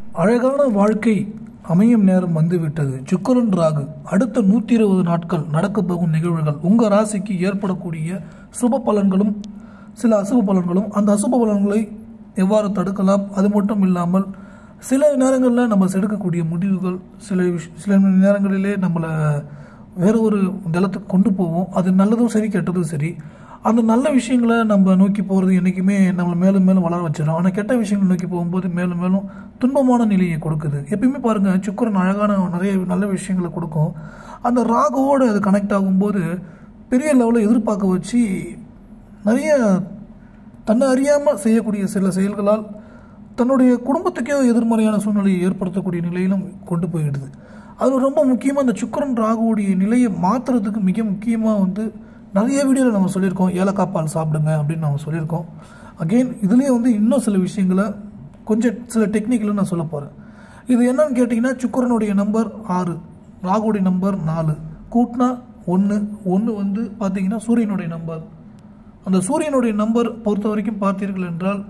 அழகான வாழ்க்கை அமையும் நேரம் வந்துவிட்டது சுக்கரன் ராகு அடுத்த நூற்றி இருபது நாட்கள் நடக்கப் போகும் நிகழ்வுகள் உங்கள் ராசிக்கு ஏற்படக்கூடிய சுப பலன்களும் சில அசுப பலன்களும் அந்த அசுப பலன்களை எவ்வாறு தடுக்கலாம் அது மட்டும் இல்லாமல் சில நேரங்களில் நம்ம எடுக்கக்கூடிய முடிவுகள் சில விஷ் சில நேரங்களிலே நம்மளை வேற ஒரு தளத்துக்கு கொண்டு போவோம் அது நல்லதும் சரி கெட்டதும் சரி அந்த நல்ல விஷயங்களை நம்ம நோக்கி போகிறது என்றைக்குமே நம்மளை மேலும் மேலும் வளர வச்சிடும் ஆனால் கெட்ட விஷயங்களை நோக்கி போகும்போது மேலும் மேலும் துன்பமான நிலையை கொடுக்குது எப்பயுமே பாருங்கள் சுக்கரன் அழகான நிறைய நல்ல விஷயங்களை கொடுக்கும் அந்த ராகுவோடு அது கனெக்ட் ஆகும்போது பெரிய லெவலில் எதிர்பார்க்க வச்சு நிறைய தன்னை அறியாமல் செய்யக்கூடிய சில செயல்களால் தன்னுடைய குடும்பத்துக்கே எதிர்மறையான சூழ்நிலையை ஏற்படுத்தக்கூடிய நிலையிலும் கொண்டு போயிடுது அது ரொம்ப முக்கியமாக அந்த சுக்கரன் ராகுவுடைய நிலையை மாற்றுறதுக்கு மிக முக்கியமாக வந்து நிறைய வீடியோவில் நம்ம சொல்லியிருக்கோம் ஏலக்காய் பால் சாப்பிடுங்க அப்படின்னு நம்ம சொல்லியிருக்கோம் அகெயின் இதுலேயே வந்து இன்னும் சில விஷயங்களை கொஞ்சம் சில டெக்னிக்கில் நான் சொல்ல போகிறேன் இது என்னன்னு கேட்டிங்கன்னா சுக்கரனுடைய நம்பர் ஆறு ராகுடைய நம்பர் நாலு கூட்டினா ஒன்று ஒன்று வந்து பார்த்தீங்கன்னா சூரியனுடைய நம்பர் அந்த சூரியனுடைய நம்பர் பொறுத்த வரைக்கும் பார்த்தீர்கள் என்றால்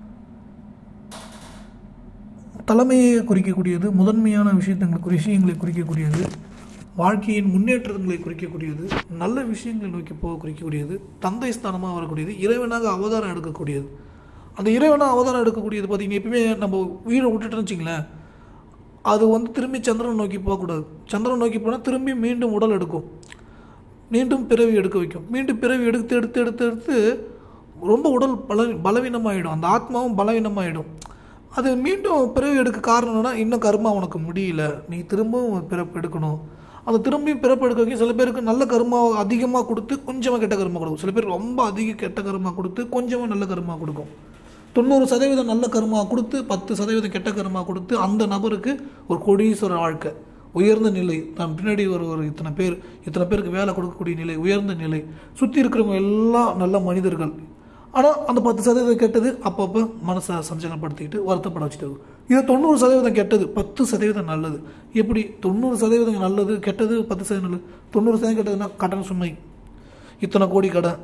தலைமையை குறிக்கக்கூடியது முதன்மையான விஷயத்தை விஷயங்களை குறிக்கக்கூடியது வாழ்க்கையின் முன்னேற்றங்களை குறிக்கக்கூடியது நல்ல விஷயங்களை நோக்கி போக குறிக்கக்கூடியது தந்தை ஸ்தானமாக வரக்கூடியது இறைவனாக அவதாரம் எடுக்கக்கூடியது அந்த இறைவனாக அவதாரம் எடுக்கக்கூடியது பார்த்தீங்கன்னா எப்பயுமே நம்ம உயிரை விட்டுட்டோம்னு வச்சிங்களேன் அது வந்து திரும்பி சந்திரன் நோக்கி போகக்கூடாது சந்திரன் நோக்கி போனால் திரும்பி மீண்டும் உடல் எடுக்கும் மீண்டும் பிறவி எடுக்க வைக்கும் மீண்டும் பிறவி எடுத்து எடுத்து எடுத்து எடுத்து ரொம்ப உடல் பல பலவீனமாகிடும் அந்த ஆத்மாவும் பலவீனமாகிடும் அது மீண்டும் பிறவி எடுக்க காரணம் என்னன்னா இன்னும் கர்மா உனக்கு முடியல நீ திரும்பவும் பிறப்பு எடுக்கணும் அந்த திரும்பியும் பிறப்பு எடுக்க வைக்க சில பேருக்கு நல்ல கர்மா அதிகமாக கொடுத்து கொஞ்சமாக கெட்ட கர்மா கொடுக்கும் சில பேர் ரொம்ப அதிக கெட்ட கர்மா கொடுத்து கொஞ்சமாக நல்ல கர்மா கொடுக்கும் தொண்ணூறு சதவீதம் நல்ல கர்மா கொடுத்து பத்து சதவீதம் கெட்ட கர்மா கொடுத்து அந்த நபருக்கு ஒரு கொடீஸ்வர வாழ்க்கை உயர்ந்த நிலை தான் பின்னாடி ஒரு ஒரு இத்தனை பேர் இத்தனை பேருக்கு வேலை கொடுக்கக்கூடிய நிலை உயர்ந்த நிலை சுற்றி இருக்கிறவங்க எல்லாம் நல்ல மனிதர்கள் ஆனால் அந்த பத்து சதவீதம் கெட்டது அப்பப்போ மனசை சஞ்சலப்படுத்திக்கிட்டு வருத்தப்பட வச்சுட்டு இருக்கும். இது தொண்ணூறு சதவீதம் கெட்டது பத்து சதவீதம் நல்லது எப்படி தொண்ணூறு சதவீதம் நல்லது கெட்டது பத்து சதவீதம் நல்லது தொண்ணூறு சதவீதம் கெட்டதுன்னா கடன் சுமை இத்தனை கோடி கடன்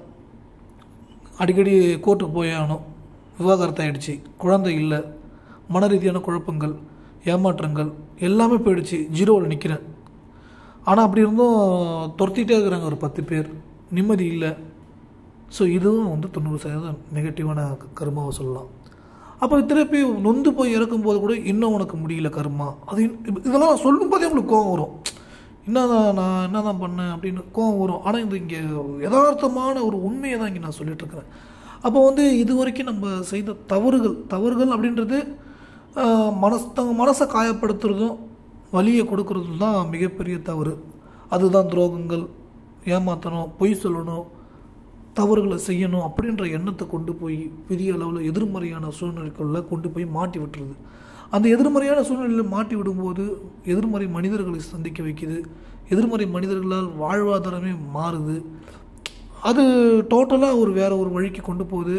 அடிக்கடி கோர்ட்டுக்கு போய் ஆகணும் விவாகரத்து ஆயிடுச்சு குழந்தை இல்லை மன ரீதியான குழப்பங்கள் ஏமாற்றங்கள் எல்லாமே போயிடுச்சு ஜீரோவில் நிற்கிறேன் ஆனால் அப்படி இருந்தும் துரத்திட்டே இருக்கிறாங்க ஒரு பத்து பேர் நிம்மதி இல்லை ஸோ இதுவும் வந்து தொண்ணூறு சதவீதம் நெகட்டிவான கர்மாவை சொல்லலாம் அப்போ திருப்பி நொந்து போய் இறக்கும்போது கூட இன்னும் உனக்கு முடியல கர்மா அது இன்னும் இதெல்லாம் சொல்லும்போதே உங்களுக்கு கோவம் வரும் என்னதான் நான் என்ன தான் பண்ணேன் அப்படின்னு கோவம் வரும் ஆனால் இந்த இங்கே யதார்த்தமான ஒரு உண்மையை தான் இங்கே நான் சொல்லிட்டு இருக்கிறேன் அப்போ வந்து இது வரைக்கும் நம்ம செய்த தவறுகள் தவறுகள் அப்படின்றது ஆஹ், மனசு தங்க மனசை காயப்படுத்துறதும் வலியை கொடுக்கறதும் தான் மிகப்பெரிய தவறு அதுதான் துரோகங்கள் ஏமாற்றணும் பொய் சொல்லணும் தவறுகளை செய்யணும் அப்படின்ற எண்ணத்தை கொண்டு போய் பெரிய அளவில் எதிர்மறையான சூழ்நிலைக்குள்ள கொண்டு போய் மாட்டி விட்டுருது அந்த எதிர்மறையான சூழ்நிலையில் மாட்டி விடும்போது எதிர்மறை மனிதர்களை சந்திக்க வைக்குது எதிர்மறை மனிதர்களால் வாழ்வாதாரமே மாறுது அது டோட்டலாக ஒரு வேற ஒரு வழிக்கு கொண்டு போகுது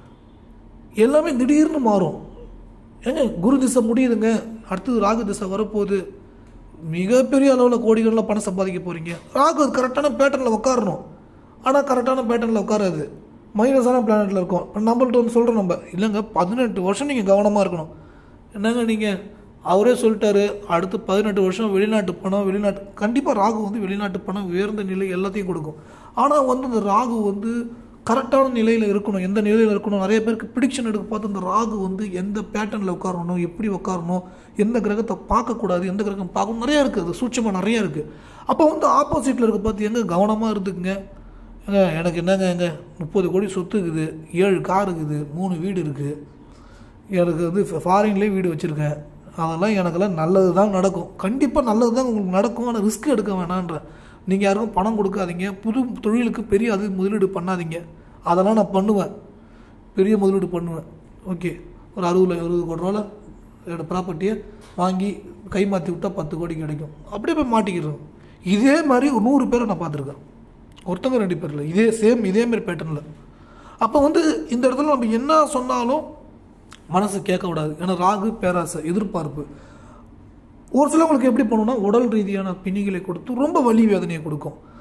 எல்லாமே திடீர்னு மாறும் ஏங்க குரு திசை முடியுதுங்க அடுத்தது ராகு திசை வரப்போகுது மிகப்பெரிய அளவில் கோடிகளில் பணம் சம்பாதிக்க போகிறீங்க ராகு அது கரெக்டான பேட்டர்னில் உட்காரணும் ஆனால் கரெக்டான பேட்டர்னில் உட்காராது மைனஸான பிளானட்டில் இருக்கும் இப்போ நம்மள்ட்ட வந்து சொல்கிறோம் நம்ம இல்லைங்க பதினெட்டு வருஷம் நீங்கள் கவனமாக இருக்கணும் என்னங்க நீங்கள் அவரே சொல்லிட்டாரு அடுத்து பதினெட்டு வருஷம் வெளிநாட்டு பணம் வெளிநாட்டு கண்டிப்பாக ராகு வந்து வெளிநாட்டு பணம் உயர்ந்த நிலை எல்லாத்தையும் கொடுக்கும் ஆனால் வந்து அந்த ராகு வந்து கரெக்டான நிலையில் இருக்கணும் எந்த நிலையில் இருக்கணும் நிறைய பேருக்கு ப்ரிடிக்ஷன் எடுக்க பார்த்து அந்த ராகு வந்து எந்த பேட்டர்னில் உட்காரணும் எப்படி உட்காரணும் எந்த கிரகத்தை பார்க்கக்கூடாது எந்த கிரகம் பார்க்கணும் நிறைய இருக்குது அது சூட்சமாக நிறைய இருக்குது அப்போ வந்து ஆப்போசிட்டில் இருக்க பார்த்து எங்கே கவனமாக இருந்துக்குங்க ஏங்க எனக்கு என்னங்க எங்க முப்பது கோடி சொத்து இருக்குது ஏழு கார் இருக்குது மூணு வீடு இருக்குது எனக்கு வந்து ஃபாரின்லேயே வீடு வச்சுருக்கேன் அதெல்லாம் எனக்கெல்லாம் நல்லது தான் நடக்கும் கண்டிப்பாக நல்லது தான் உங்களுக்கு நடக்கும் ஆனால் ரிஸ்க் எடுக்க வேணான்ற நீங்கள் யாருக்கும் பணம் கொடுக்காதீங்க புது தொழிலுக்கு பெரிய அது முதலீடு பண்ணாதீங்க அதெல்லாம் நான் பண்ணுவேன் பெரிய முதலீடு பண்ணுவேன் ஓகே ஒரு அறுபது அறுபது கோடி ரூபாவில் என்னோடய ப்ராப்பர்ட்டியை வாங்கி கை மாற்றி விட்டால் பத்து கோடி கிடைக்கும் அப்படியே போய் மாட்டிக்கிறோம் இதே மாதிரி ஒரு நூறு பேரை நான் பார்த்துருக்கேன் ஒருத்தங்க ரெண்டு பேர் இல்லை இதே சேம் இதே மாதிரி பேட்டர்னில் அப்போ வந்து இந்த இடத்துல நம்ம என்ன சொன்னாலும் மனசு கேட்க விடாது ஏன்னா ராகு பேராசை எதிர்பார்ப்பு ஒரு சிலவங்களுக்கு எப்படி பண்ணுன்னா உடல் ரீதியான பிணிகளை கொடுத்து ரொம்ப வலி வேதனையை கொடுக்கும்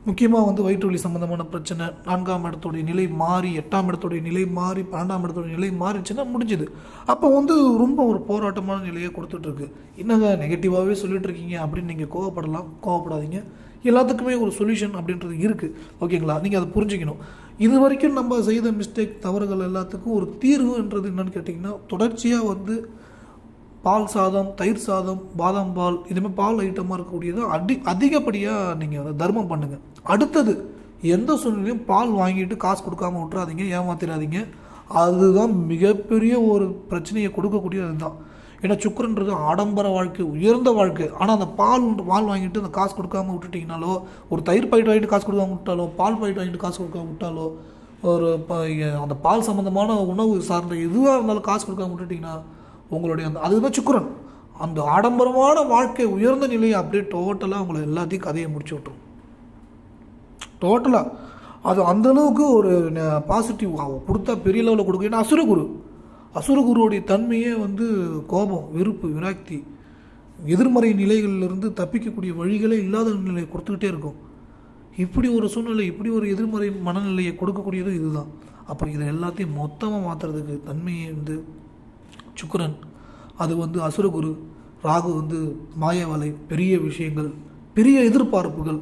முக்கியமாக வந்து வயிற்று வலி சம்மந்தமான பிரச்சனை நான்காம் இடத்துடைய நிலை மாறி எட்டாம் இடத்துடைய நிலை மாறி பன்னெண்டாம் இடத்துடைய நிலை மாறிச்சுன்னா முடிஞ்சுது அப்போ வந்து ரொம்ப ஒரு போராட்டமான நிலையை கொடுத்துட்ருக்கு என்னங்க நெகட்டிவாகவே சொல்லிட்டு இருக்கீங்க அப்படின்னு நீங்கள் கோவப்படலாம் கோவப்படாதீங்க எல்லாத்துக்குமே ஒரு சொல்யூஷன் அப்படின்றது இருக்குது ஓகேங்களா நீங்கள் அதை புரிஞ்சுக்கணும் இது வரைக்கும் நம்ம செய்த மிஸ்டேக் தவறுகள் எல்லாத்துக்கும் ஒரு தீர்வுன்றது என்னன்னு கேட்டிங்கன்னா தொடர்ச்சியாக வந்து பால் சாதம் தயிர் சாதம் பாதாம் பால் இதுமாதிரி பால் ஐட்டமாக இருக்கக்கூடியது அடி அதிகப்படியாக நீங்கள் வந்து தர்மம் பண்ணுங்கள் அடுத்தது எந்த சூழ்நிலையும் பால் வாங்கிட்டு காசு கொடுக்காம விட்றாதீங்க ஏமாத்திராதீங்க அதுதான் மிகப்பெரிய ஒரு பிரச்சனையை கொடுக்கக்கூடியது அதுதான் ஏன்னா சுக்கரன்றது ஆடம்பர வாழ்க்கை உயர்ந்த வாழ்க்கை ஆனால் அந்த பால் பால் வாங்கிட்டு அந்த காசு கொடுக்காம விட்டுட்டிங்கனாலோ ஒரு தயிர் பாக்கெட் வாங்கிட்டு காசு கொடுக்காம விட்டாலோ பால் பாக்கெட் வாங்கிட்டு காசு கொடுக்காம விட்டாலோ ஒரு ப அந்த பால் சம்மந்தமான உணவு சார்ந்த எதுவாக இருந்தாலும் காசு கொடுக்காம விட்டுட்டிங்கன்னா உங்களுடைய அந்த அதுதான் சுக்கரன் அந்த ஆடம்பரமான வாழ்க்கை உயர்ந்த நிலையை அப்படியே டோட்டலாக உங்களை எல்லாத்தையும் கதையை முடிச்சு விட்ரும் டோட்டலாக அது அந்த அளவுக்கு ஒரு பாசிட்டிவ் கொடுத்தா பெரிய லெவலில் கொடுக்கும் ஏன்னா அசுரகுரு அசுரகுருவுடைய தன்மையே வந்து கோபம் வெறுப்பு விராக்தி எதிர்மறை நிலைகளிலிருந்து தப்பிக்கக்கூடிய வழிகளே இல்லாத நிலையை கொடுத்துக்கிட்டே இருக்கும் இப்படி ஒரு சூழ்நிலை இப்படி ஒரு எதிர்மறை மனநிலையை கொடுக்கக்கூடியது இதுதான் அப்போ இதை எல்லாத்தையும் மொத்தமாக மாற்றுறதுக்கு தன்மையை வந்து சுக்கிரன் அது வந்து அசுரகுரு ராகு வந்து மாயவலை பெரிய விஷயங்கள் பெரிய எதிர்பார்ப்புகள்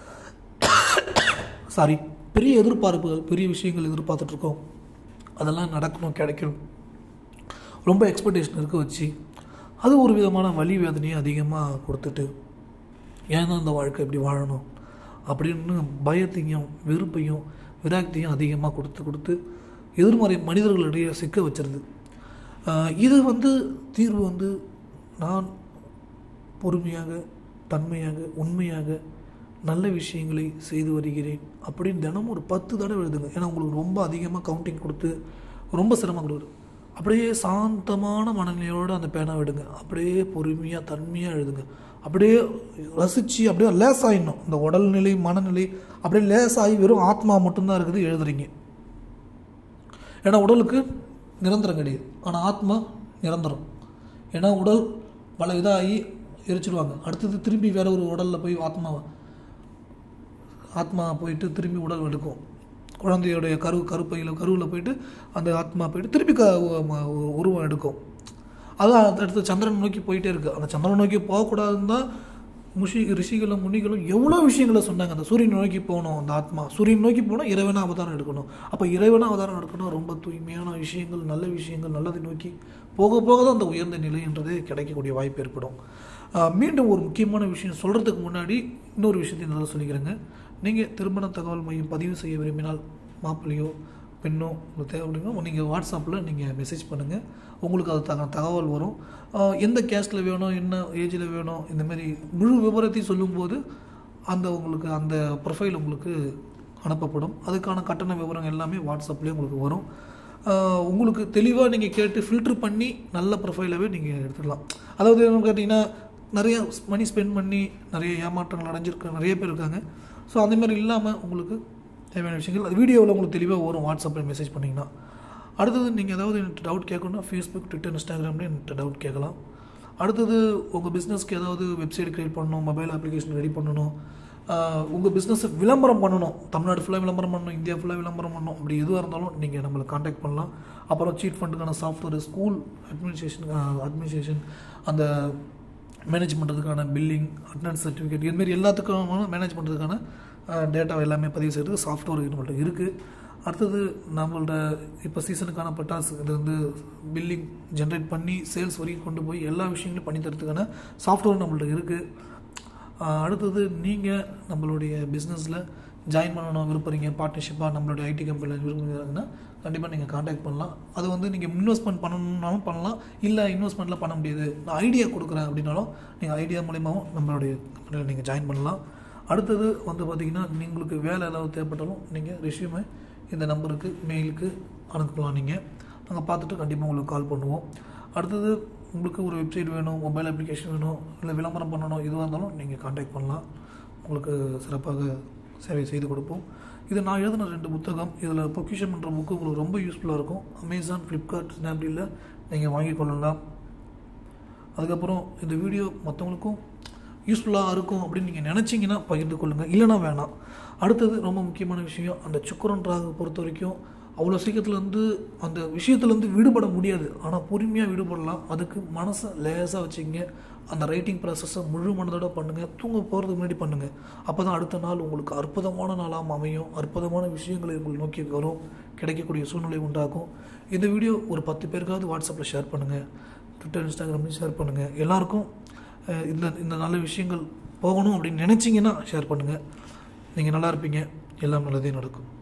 சாரி பெரிய எதிர்பார்ப்புகள் பெரிய விஷயங்கள் எதிர்பார்த்துட்ருக்கோம் அதெல்லாம் நடக்கணும் கிடைக்கணும் ரொம்ப எக்ஸ்பெக்டேஷன் இருக்க வச்சு அது ஒரு விதமான வலி வேதனையை அதிகமாக கொடுத்துட்டு ஏன் அந்த வாழ்க்கை இப்படி வாழணும் அப்படின்னு பயத்தையும் வெறுப்பையும் விராக்தியும் அதிகமாக கொடுத்து கொடுத்து எதிர்மறை மனிதர்களிடையே சிக்க வச்சிருது ஆஹ் இது வந்து தீர்வு வந்து நான் பொறுமையாக தன்மையாக உண்மையாக நல்ல விஷயங்களை செய்து வருகிறேன் அப்படின்னு தினமும் ஒரு பத்து தடவை எழுதுங்க ஏன்னா உங்களுக்கு ரொம்ப அதிகமாக கவுண்டிங் கொடுத்து ரொம்ப சிரமம் கொடுக்குது அப்படியே சாந்தமான மனநிலையோடு அந்த பேனா விடுங்க அப்படியே பொறுமையாக தன்மையாக எழுதுங்க அப்படியே ரசித்து அப்படியே லேஸ் ஆகிடணும் இந்த உடல்நிலை மனநிலை அப்படியே லேஸ் ஆகி வெறும் ஆத்மா மட்டும்தான் இருக்குது எழுதுறீங்க ஏன்னா உடலுக்கு நிரந்தரம் கிடையாது ஆனால் ஆத்மா நிரந்தரம் ஏன்னா உடல் பல இதாகி எரிச்சிடுவாங்க அடுத்தது திரும்பி வேற ஒரு உடலில் போய் ஆத்மாவை ஆத்மா போயிட்டு திரும்பி உடல் எடுக்கும் குழந்தையுடைய கரு கருப்பையில் கருவில் போயிட்டு அந்த ஆத்மா போயிட்டு திருப்பி க ம- உருவம் எடுக்கும் அதான் அடுத்து சந்திரன் நோக்கி போயிட்டே இருக்குது அந்த சந்திரன் நோக்கி போகக்கூடாதுன்னு தான் முஷி ரிஷிகளும் முனிகளும் எவ்வளோ விஷயங்களை சொன்னாங்க அந்த சூரியன் நோக்கி போகணும் அந்த ஆத்மா சூரியன் நோக்கி போனால் இறைவனா அவதாரம் எடுக்கணும் அப்போ இறைவனா அவதாரம் எடுக்கணும் ரொம்ப தூய்மையான விஷயங்கள் நல்ல விஷயங்கள் நல்லதை நோக்கி போக போக தான் அந்த உயர்ந்த நிலைன்றதே கிடைக்கக்கூடிய வாய்ப்பு ஏற்படும் ஆஹ் மீண்டும் ஒரு முக்கியமான விஷயம் சொல்கிறதுக்கு முன்னாடி இன்னொரு விஷயத்தை நல்லா சொல்லிக்கிறேங்க நீங்கள் திருமண தகவல் மையம் பதிவு செய்ய விரும்பினால் மாப்பிள்ளையோ பெண்ணோ உங்களுக்கு தேவை அப்படின்னா நீங்கள் வாட்ஸ்அப்பில் நீங்கள் மெசேஜ் பண்ணுங்கள் உங்களுக்கு அது தக தகவல் வரும் ஆஹ் எந்த கேஸ்ட்டில் வேணும் என்ன ஏஜில் வேணும் இந்த மாதிரி முழு விவரத்தையும் சொல்லும்போது அந்த உங்களுக்கு அந்த ப்ரொஃபைல் உங்களுக்கு அனுப்பப்படும் அதுக்கான கட்டண விவரம் எல்லாமே வாட்ஸ்அப்லேயே உங்களுக்கு வரும் ஆஹ் உங்களுக்கு தெளிவாக நீங்கள் கேட்டு ஃபில்ட்ரு பண்ணி நல்ல ப்ரொஃபைலாகவே நீங்கள் எடுத்துக்கலாம் அதாவது என்ன கேட்டிங்கன்னா நிறைய மணி ஸ்பெண்ட் பண்ணி நிறைய ஏமாற்றங்கள் அடைஞ்சிருக்க நிறைய பேர் இருக்காங்க ஸோ அந்த மாதிரி இல்லாமல் உங்களுக்கு தேவையான விஷயங்கள் அது வீடியோவில் உங்களுக்கு தெளிவாக வரும் வாட்ஸ்அப்பில் மெசேஜ் பண்ணிங்கன்னா அடுத்தது நீங்கள் ஏதாவது எனக்கு டவுட் கேட்கணும்னா ஃபேஸ்புக் ட்விட்டர் இன்ஸ்டாகிராம்லேயே எனக்கு டவுட் கேட்கலாம் அடுத்தது உங்கள் பிஸ்னஸ்க்கு ஏதாவது வெப்சைட் க்ரியேட் பண்ணணும் மொபைல் அப்ளிகேஷன் ரெடி பண்ணணும் உங்கள் பிஸ்னஸை விளம்பரம் பண்ணணும் தமிழ்நாடு ஃபுல்லாக விளம்பரம் பண்ணணும் இந்தியா ஃபுல்லாக விளம்பரம் பண்ணணும் அப்படி எதுவாக இருந்தாலும் நீங்கள் நம்மளை காண்டாக்ட் பண்ணலாம் அப்புறம் சீட் ஃபண்டுக்கான சாஃப்ட்வேர் ஸ்கூல் அட்மினிஸ்ட்ரேஷன் அட்மினிஸ்ட்ரேஷன் அந்த மேனேஜ் பண்ணுறதுக்கான பில்லிங் அட்டனன்ஸ் சர்டிஃபிகேட் இதுமாரி எல்லாத்துக்கும் மேனேஜ் பண்ணுறதுக்கான டேட்டா எல்லாமே பதிவு செய்கிறது சாஃப்ட்வேர் நம்மள்ட்ட இருக்குது அடுத்தது நம்மள்ட்ட இப்போ சீசனுக்கான பட்டாசு இது வந்து பில்லிங் ஜென்ரேட் பண்ணி சேல்ஸ் வரைக்கும் கொண்டு போய் எல்லா விஷயங்களும் பண்ணி தரதுக்கான சாஃப்ட்வேர் நம்மள்ட்ட இருக்குது ஆஹ் அடுத்தது நீங்கள் நம்மளுடைய பிஸ்னஸில் ஜாயின் பண்ணணும் விருப்பறீங்க பார்ட்னர்ஷிப்பாக நம்மளுடைய ஐடி கம்பெனியில் விரும்புகிறீங்கன்னா கண்டிப்பாக நீங்கள் காண்டாக்ட் பண்ணலாம் அது வந்து நீங்கள் இன்வெஸ்ட்மெண்ட் பண்ணணும்னாலும் பண்ணலாம் இல்லை இன்வெஸ்ட்மெண்ட்டில் பண்ண முடியாது நான் ஐடியா கொடுக்குறேன் அப்படின்னாலும் நீங்கள் ஐடியா மூலியமாகவும் நம்மளுடைய கம்பெனியில் நீங்கள் ஜாயின் பண்ணலாம் அடுத்தது வந்து பார்த்திங்கன்னா உங்களுக்கு வேலை ஏதாவது தேவைப்பட்டாலும் நீங்கள் ரெஷ்யூமை இந்த நம்பருக்கு மெயிலுக்கு அனுப்பலாம் நீங்கள் நாங்கள் பார்த்துட்டு கண்டிப்பாக உங்களுக்கு கால் பண்ணுவோம் அடுத்தது உங்களுக்கு ஒரு வெப்சைட் வேணும் மொபைல் அப்ளிகேஷன் வேணும் இல்லை விளம்பரம் பண்ணணும் எதுவாக இருந்தாலும் நீங்கள் காண்டாக்ட் பண்ணலாம் உங்களுக்கு சிறப்பாக சேவை செய்து கொடுப்போம் இது நான் எழுதின ரெண்டு புத்தகம் இதில் பொக்கிஷம் என்ற புக்கு உங்களுக்கு ரொம்ப யூஸ்ஃபுல்லாக இருக்கும் அமேசான் ஃப்ளிப்கார்ட் ஸ்னாப்டீலில் நீங்கள் வாங்கிக் கொள்ளலாம் அதுக்கப்புறம் இந்த வீடியோ மற்றவங்களுக்கும் யூஸ்ஃபுல்லாக இருக்கும் அப்படின்னு நீங்கள் நினச்சிங்கன்னா பகிர்ந்து கொள்ளுங்கள் இல்லைனா வேணாம் அடுத்தது ரொம்ப முக்கியமான விஷயம் அந்த சுக்கரன் ராகு பொறுத்த வரைக்கும் அவ்வளோ சீக்கிரத்தில் வந்து அந்த விஷயத்துலேருந்து விடுபட முடியாது ஆனால் பொறுமையாக விடுபடலாம் அதுக்கு மனசை லேசாக வச்சுங்க அந்த ரைட்டிங் ப்ராசஸை முழு மனதோட பண்ணுங்கள் தூங்க போகிறதுக்கு முன்னாடி பண்ணுங்கள் அப்போ தான் அடுத்த நாள் உங்களுக்கு அற்புதமான நாளாக அமையும் அற்புதமான விஷயங்களை உங்களை நோக்கி வரும் கிடைக்கக்கூடிய சூழ்நிலை உண்டாகும் இந்த வீடியோ ஒரு பத்து பேருக்காவது வாட்ஸ்அப்பில் ஷேர் பண்ணுங்கள் ட்விட்டர் இன்ஸ்டாகிராம்லையும் ஷேர் பண்ணுங்கள் எல்லாருக்கும் அஹ், இந்த இந்த நல்ல விஷயங்கள் போகணும் அப்படின்னு நினச்சிங்கன்னா ஷேர் பண்ணுங்கள் நீங்கள் நல்லா இருப்பீங்க எல்லாம் நல்லதே நடக்கும்